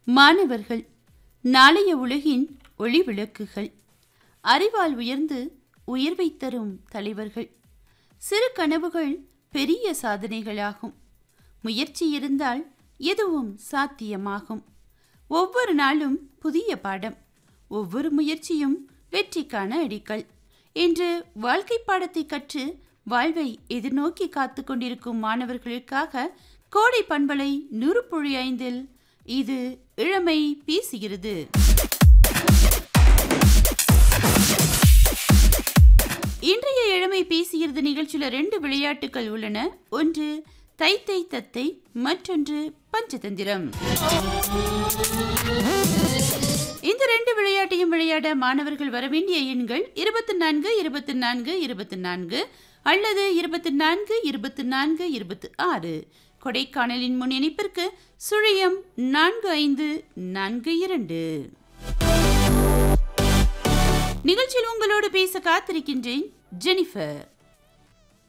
மாணவர்கள் நாளைய உலகின் ஒளி விளக்குகள் அறிவால் உயர்ந்து உயர்வை தரும் தலைவர்கள் சிறு கனவுகள் பெரிய சாதனைகளாகும் முயற்சி இருந்தால் எதுவும் சாத்தியமாகும் ஒவ்வொரு நாளும் புதிய பாடம் ஒவ்வொரு முயற்சியும் வெற்றிக்கான அடிக்கல் இன்று வாழ்க்கை பாடத்தை கற்று வாழ்வை எதிர்நோக்கி காத்து கொண்டிருக்கும் மாணவர்களுக்காக கோடை பண்பலை நூறு புள்ளி ஐந்தில் இது இளமை பேசுகிறது இன்றைய இளமை பேசுகிறது நிகழ்ச்சியில் ரெண்டு விளையாட்டுகள் உள்ளன ஒன்று தைத்தை தத்தை மற்றொன்று பஞ்சதந்திரம் இந்த ரெண்டு விளையாட்டையும் விளையாட மாணவர்கள் வர வேண்டிய எண்கள் இருபத்தி நான்கு இருபத்தி நான்கு இருபத்தி நான்கு அல்லது இருபத்தி நான்கு இருபத்தி நான்கு இருபத்தி ஆறு கொடைக்கானலின் முன் இணைப்பிற்கு சுழியம் நான்கு ஐந்து நான்கு இரண்டு நிகழ்ச்சியில் உங்களோடு பேச காத்திருக்கின்றேன் ஜெனிஃபர்